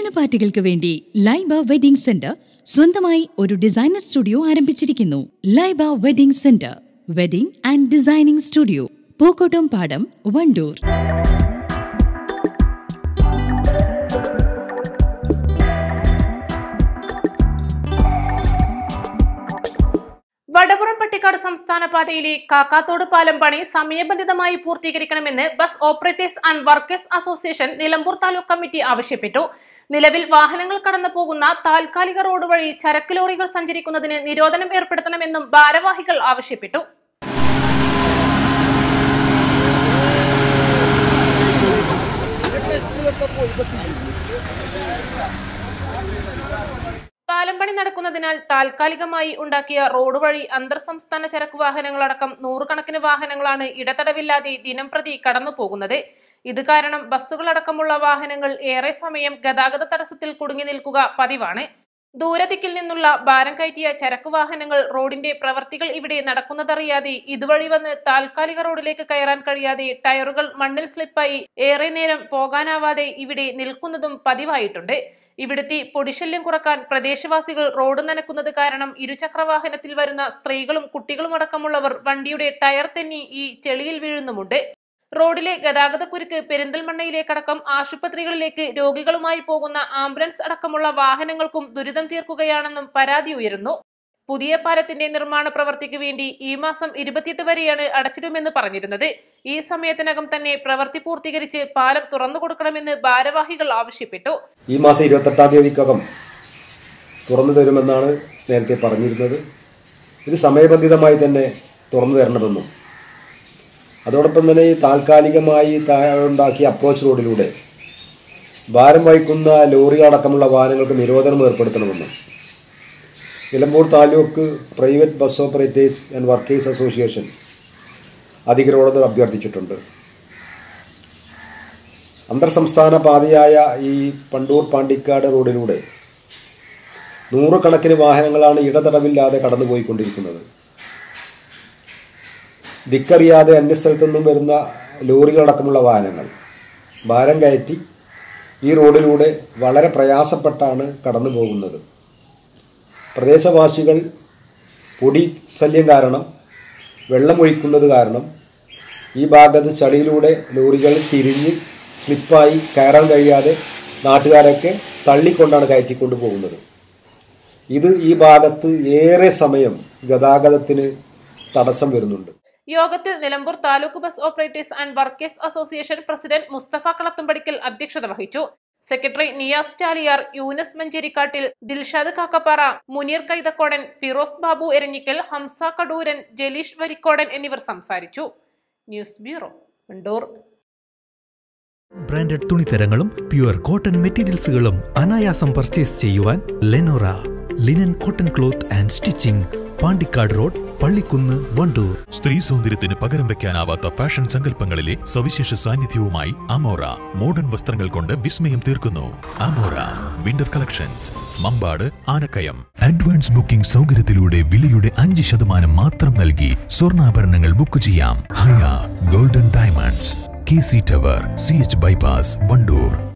കല്യാണ പാർട്ടികൾക്ക് വേണ്ടി ലൈബ വെഡിംഗ് സെന്റർ സ്വന്തമായി ഒരു ഡിസൈനർ സ്റ്റുഡിയോ ആരംഭിച്ചിരിക്കുന്നു Laiba wedding centre wedding and designing studio Pookkottum Padam Wandoor Vadapuram Pattikkad സംസ്ഥാന പാതയിലെ കാക്കാത്തോട് പാലം പണി സമയബന്ധിതമായി പൂർത്തീകരിക്കണമെന്ന് bus operators and workers association Nilambur taluk committee ആവശ്യപ്പെട്ടു നിലവിൽ വാഹനങ്ങൾ കടന്നു പോകുന്ന താൽക്കാലിക റോഡ് വഴി ചരക്ക് ലോറികൾ സഞ്ചരിക്കുന്നതിന് നിരോധനം ഏർപ്പെടുത്തണമെന്നും ഭാരവാഹികൾ ആവശ്യപ്പെട്ടു പാലം പണി നടക്കുന്നതിനാൽ താൽക്കാലികമായി ഉണ്ടാക്കിയ റോഡ് വഴി അന്തർ സംസ്ഥാന ചരക്ക് വാഹനങ്ങളടക്കം നൂറുകണക്കിന് വാഹനങ്ങളാണ് ഇടതടവില്ലാതെ ദിനം പ്രതി കടന്നു പോകുന്നത് ഇത് കാരണം ബസ്സുകളടക്കമുള്ള വാഹനങ്ങൾ ഏറെ സമയം ഗതാഗത തടസ്സത്തിൽ കുടുങ്ങി നിൽക്കുക പതിവാണ് ദൂരദിക്കിൽ നിന്നുള്ള ഭാരം കയറ്റിയ ചരക്ക് വാഹനങ്ങൾ റോഡിന്റെ പ്രവർത്തികൾ ഇവിടെ നടക്കുന്നതറിയാതെ ഇതുവഴി വന്ന് താൽക്കാലിക റോഡിലേക്ക് കയറാൻ കഴിയാതെ ടയറുകൾ മണ്ണിൽ സ്ലിപ്പായി ഏറെ നേരം പോകാനാവാതെ ഇവിടെ നിൽക്കുന്നതും പതിവായിട്ടുണ്ട് ഇവിടുത്തെ പൊടിശല്യം കുറക്കാൻ പ്രദേശവാസികൾ റോഡ് നനക്കുന്നത് കാരണം ഇരുചക്രവാഹനത്തിൽ വരുന്ന സ്ത്രീകളും കുട്ടികളും അടക്കമുള്ളവർ വണ്ടിയുടെ ടയർ തെന്നി ഈ ചെളിയിൽ വീഴുന്നുമുണ്ട് റോഡിലെ ഗതാഗതക്കുരുക്ക് പെരിന്തൽമണ്ണയിലേക്കടക്കം ആശുപത്രികളിലേക്ക് രോഗികളുമായി പോകുന്ന ആംബുലൻസ് അടക്കമുള്ള വാഹനങ്ങൾക്കും ദുരിതം തീർക്കുകയാണെന്നും പരാതി ഉയരുന്നു പുതിയ പാലത്തിന്റെ നിർമ്മാണ പ്രവൃത്തിക്ക് വേണ്ടി ഈ മാസം ഇരുപത്തിയെട്ട് വരെയാണ് അടച്ചിടുമെന്ന് പറഞ്ഞിരുന്നത് ഈ സമയത്തിനകം തന്നെ പ്രവൃത്തി പൂർത്തീകരിച്ച് പാലം തുറന്നു കൊടുക്കണമെന്ന് ഭാരവാഹികൾ ആവശ്യപ്പെട്ടു ഈ മാസം ഇരുപത്തെട്ടാം തീയതിക്കകം തുറന്നു തരുമെന്നാണ് നേരത്തെ പറഞ്ഞിരുന്നത് ഇത് സമയബന്ധിതമായി തന്നെ തുറന്നു തരണമെന്നും അതോടൊപ്പം തന്നെ ഈ താൽക്കാലികമായി താ- ഉണ്ടാക്കിയ അപ്രോച്ച് റോഡിലൂടെ ഭാരം വഹിക്കുന്ന ലോറികളടക്കമുള്ള വാഹനങ്ങൾക്ക് നിരോധനം ഏർപ്പെടുത്തണമെന്നും Nilambur taluk private bus operators and workers association അധികൃതരോട് അഭ്യർത്ഥിച്ചിട്ടുണ്ട് അന്തർ സംസ്ഥാന പാതയായ ഈ പണ്ടൂർ പാണ്ടിക്കാട് റോഡിലൂടെ നൂറുകണക്കിന് വാഹനങ്ങളാണ് ഇടതടവില്ലാതെ കടന്നുപോയിക്കൊണ്ടിരിക്കുന്നത് ദിക്കറിയാതെ അന്യസ്ഥലത്തു നിന്നും വരുന്ന ലോറികളടക്കമുള്ള വാഹനങ്ങൾ ഭാരം കയറ്റി ഈ റോഡിലൂടെ വളരെ പ്രയാസപ്പെട്ടാണ് കടന്നു പോകുന്നത് പ്രദേശവാസികൾ പൊടി ശല്യം കാരണം വെള്ളമൊഴിക്കുന്നത് കാരണം ഈ ഭാഗത്ത് ചളിയിലൂടെ ലോറികൾ തിരിഞ്ഞ് സ്ലിപ്പായി കയറാൻ കഴിയാതെ നാട്ടുകാരൊക്കെ തള്ളിക്കൊണ്ടാണ് കയറ്റിക്കൊണ്ട് പോകുന്നത് ഇത് ഈ ഭാഗത്ത് ഏറെ സമയം ഗതാഗതത്തിന് തടസ്സം വരുന്നുണ്ട് യോഗത്തിൽ Nilambur taluk bus operators and workers association president Mustafa Kalathumpadikkal അധ്യക്ഷത വഹിച്ചു സെക്രട്ടറി നിയാസ് ചാലിയാർ യൂനസ് മഞ്ചേരിക്കാട്ടിൽ ദിൽഷാദ് കാക്കപ്പാറ മുനീർ കൈതക്കോടൻ ഫിറോസ് ബാബു എരഞ്ഞിക്കൽ ഹംസ കടൂരൻ ജലീഷ് വരിക്കോടൻ എന്നിവർ സംസാരിച്ചു ന്യൂസ് ബ്യൂറോ വണ്ടൂർ ബ്രാൻഡഡ് തുണിത്തരങ്ങളും പ്യുവർ കോട്ടൺ മെറ്റീരിയൽസുകളും അനായാസം പർച്ചേസ് ചെയ്യുവാൻ Lenora linen cotton cloth and stitching Pandikkad road Pallikkunnu Wandoor സ്ത്രീ സൗന്ദര്യത്തിന് പകരം വെക്കാനാവാത്ത ഫാഷൻ സങ്കല്പങ്ങളിലെ സവിശേഷ സാന്നിധ്യവുമായി അമോറ മോഡേൺ വസ്ത്രങ്ങൾ കൊണ്ട് വിസ്മയം തീർക്കുന്നു Amora winter collections Mampad Anakkayam advance booking സൗകര്യത്തിലൂടെ വിലയുടെ അഞ്ച് ശതമാനം മാത്രം നൽകി സ്വർണ്ണാഭരണങ്ങൾ ബുക്ക് ചെയ്യാം Haya golden diamonds K C tower C H bypass Wandoor